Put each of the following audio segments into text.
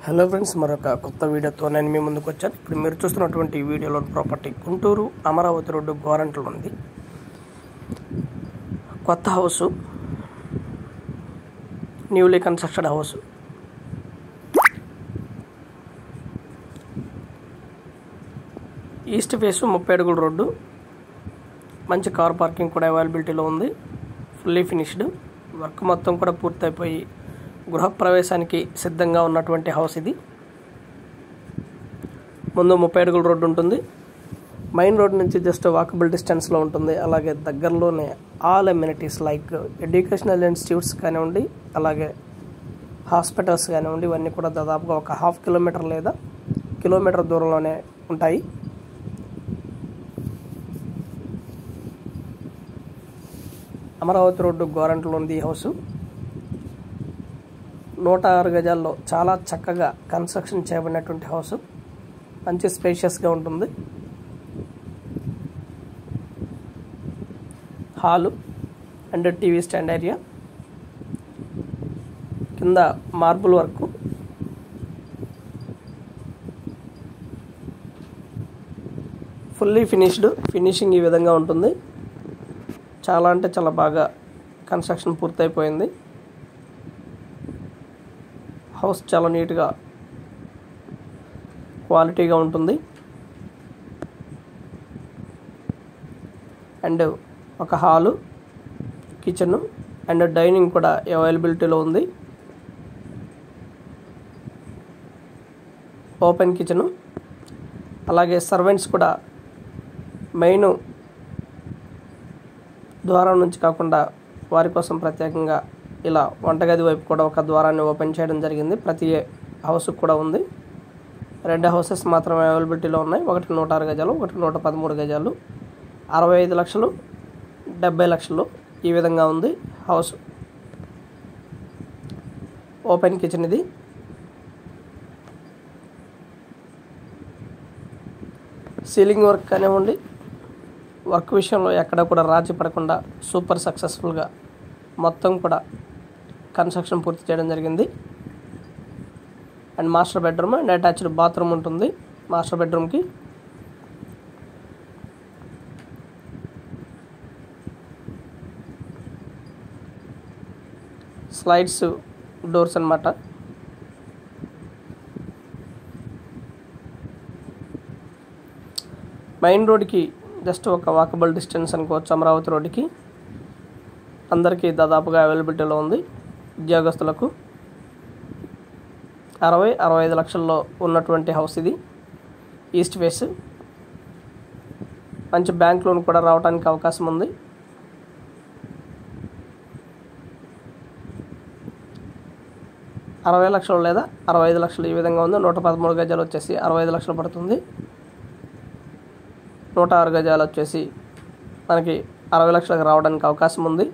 hello friends మరొక కొత్త వీడియోతో నేను మీ ముందుకు వచ్చాను ఇప్పుడు మీరు చూస్తున్నటువంటి ఈ వీడియోలో ప్రాపర్టీ గుంటూరు అమరావతి రోడ్డు గోరంట్లో ఉంది కొత్త house newly constructed house east face ముప్పై అడుగుల రోడ్డు మంచి కార్ పార్కింగ్ కూడా అవైలబిలిటీలో ఉంది ఫుల్లీ ఫినిష్డ్ వర్క్ మొత్తం కూడా పూర్తయిపోయి గృహప్రవేశానికి సిద్ధంగా ఉన్నటువంటి హౌస్ ఇది ముందు ముప్పై అడుగుల రోడ్డు ఉంటుంది మెయిన్ రోడ్ నుంచి జస్ట్ వాకబుల్ డిస్టెన్స్లో ఉంటుంది అలాగే దగ్గరలోనే all amenities like educational institutes కానివ్వండి అలాగే హాస్పిటల్స్ కానివ్వండి ఇవన్నీ కూడా దాదాపుగా ఒక హాఫ్ కిలోమీటర్ లేదా కిలోమీటర్ దూరంలోనే ఉంటాయి అమరావతి రోడ్డు గోరంట్లో ఉంది ఈ హౌస్ నూట ఆరు గజాల్లో చాలా చక్కగా కన్స్ట్రక్షన్ చేయబడినటువంటి హౌస్ మంచి స్పేషియస్గా ఉంటుంది hall and TV stand area కింద marble work fully finished finishing ఈ విధంగా ఉంటుంది చాలా అంటే చాలా బాగా కన్స్ట్రక్షన్ పూర్తయిపోయింది హౌస్ చాలా నీట్గా క్వాలిటీగా ఉంటుంది అండ్ ఒక హాలు కిచెన్ అండ్ డైనింగ్ కూడా అవైలబిలిటీలో ఉంది ఓపెన్ కిచెను అలాగే సర్వెంట్స్ కూడా మెయిన్ ద్వారం నుంచి కాకుండా వారి కోసం ప్రత్యేకంగా ఇలా వంటగది వైపు కూడా ఒక ద్వారాన్ని ఓపెన్ చేయడం జరిగింది ప్రతి హౌస్కి కూడా ఉంది రెండు హౌసెస్ మాత్రమే అవైలబిలిటీలో ఉన్నాయి ఒకటి నూట ఆరు గజాలు ఒకటి నూట పదమూడు గజాలు అరవై ఐదు లక్షలు డెబ్బై లక్షలు ఈ విధంగా ఉంది హౌస్ ఓపెన్ కిచెన్ ఇది సీలింగ్ వర్క్ కానివ్వండి వర్క్ విషయంలో ఎక్కడ కూడా రాజీ పడకుండా సూపర్ సక్సెస్ఫుల్గా మొత్తం కూడా కన్స్ట్రక్షన్ పూర్తి చేయడం జరిగింది and master bedroom and attached bathroom ఉంటుంది మాస్టర్ బెడ్రూమ్కి స్లైడ్స్ డోర్స్ అన్నమాట మెయిన్ రోడ్కి జస్ట్ ఒక వాకబుల్ డిస్టెన్స్ అనుకోవచ్చు అమరావతి రోడ్డుకి అందరికీ దాదాపుగా అవైలబిలిటీలో ఉంది ఉద్యోగస్తులకు అరవై అరవై ఐదు లక్షల్లో ఉన్నటువంటి హౌస్ ఇది ఈస్ట్ ఫేస్ మంచి బ్యాంక్ లోన్ కూడా రావడానికి అవకాశం ఉంది అరవై లక్షలు లేదా అరవై ఐదు లక్షలు ఈ విధంగా ఉంది నూట పదమూడు గజాలు వచ్చేసి అరవై ఐదు లక్షలు పడుతుంది నూట ఆరు గజాలు వచ్చేసి మనకి అరవై లక్షలకు రావడానికి అవకాశం ఉంది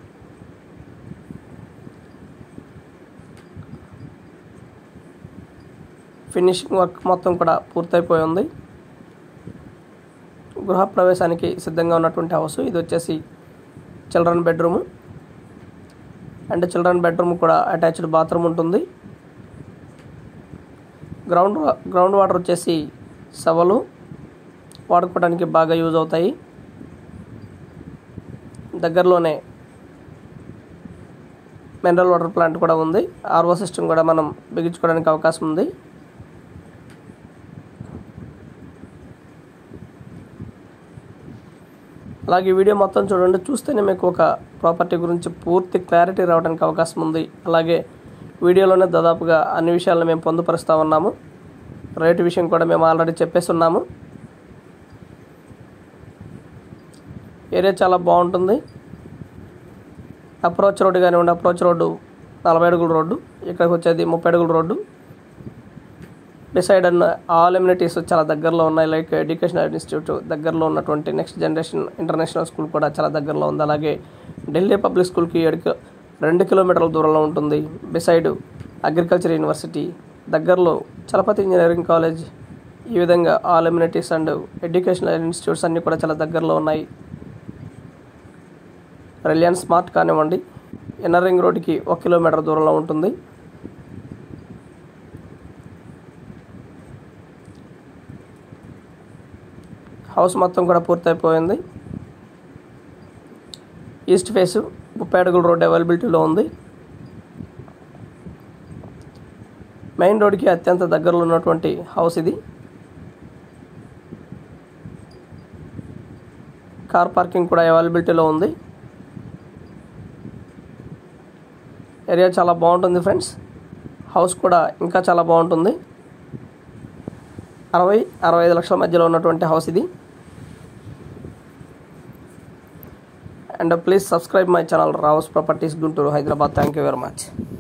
ఫినిషింగ్ వర్క్ మొత్తం కూడా పూర్తయిపోయి ఉంది గృహప్రవేశానికి సిద్ధంగా ఉన్నటువంటి హౌస్ ఇది వచ్చేసి children bedroom and children bedroom కూడా అటాచ్డ్ బాత్రూమ్ ఉంటుంది గ్రౌండ్ గ్రౌండ్ వాటర్ వచ్చేసి సవలు వాడుకోవడానికి బాగా యూజ్ అవుతాయి దగ్గరలోనే మినరల్ వాటర్ ప్లాంట్ కూడా ఉంది ఆర్ఓ సిస్టమ్ కూడా మనం బిగించుకోవడానికి అవకాశం ఉంది అలాగే వీడియో మొత్తం చూడండి చూస్తేనే మీకు ఒక ప్రాపర్టీ గురించి పూర్తి క్లారిటీ రావడానికి అవకాశం ఉంది అలాగే వీడియోలోనే దాదాపుగా అన్ని విషయాలను మేము పొందుపరుస్తూ ఉన్నాము రేటు విషయం కూడా మేము ఆల్రెడీ చెప్పేసి ఉన్నాము ఏరియా చాలా బాగుంటుంది అప్రోచ్ రోడ్డు కానివ్వండి అప్రోచ్ రోడ్డు నలభై అడుగుల రోడ్డు ఇక్కడికి వచ్చేది ముప్పై అడుగుల రోడ్డు డిసైడ్ అన్న ఆల్ ఎమ్యూనిటీస్ చాలా దగ్గరలో ఉన్నాయి లైక్ ఎడ్యుకేషనల్ ఇన్స్టిట్యూట్ దగ్గరలో ఉన్నటువంటి నెక్స్ట్ జనరేషన్ ఇంటర్నేషనల్ స్కూల్ కూడా చాలా దగ్గరలో ఉంది అలాగే ఢిల్లీ పబ్లిక్ స్కూల్కి ఏడు రెండు కిలోమీటర్ల దూరంలో ఉంటుంది బిసైడ్ అగ్రికల్చర్ యూనివర్సిటీ దగ్గరలో చలపతి ఇంజనీరింగ్ కాలేజ్ ఈ విధంగా all amenities and educational institutes అన్నీ కూడా చాలా దగ్గరలో ఉన్నాయి రిలయన్స్ స్మార్ట్ కానివ్వండి ఇన్నర్ రింగ్ రోడ్డుకి ఒక కిలోమీటర్ దూరంలో ఉంటుంది హౌస్ మొత్తం కూడా పూర్తయిపోయింది ఈస్ట్ ఫేస్ ముప్పై అడుగుల రోడ్ అవైలబిలిటీలో ఉంది మెయిన్ రోడ్కి అత్యంత దగ్గరలో ఉన్నటువంటి హౌస్ ఇది కార్ పార్కింగ్ కూడా అవైలబిలిటీలో ఉంది ఏరియా చాలా బాగుంటుంది ఫ్రెండ్స్ హౌస్ కూడా ఇంకా చాలా బాగుంటుంది అరవై అరవై ఐదు లక్షల మధ్యలో ఉన్నటువంటి హౌస్ ఇది and please subscribe my channel Ravas properties Guntur Hyderabad thank you very much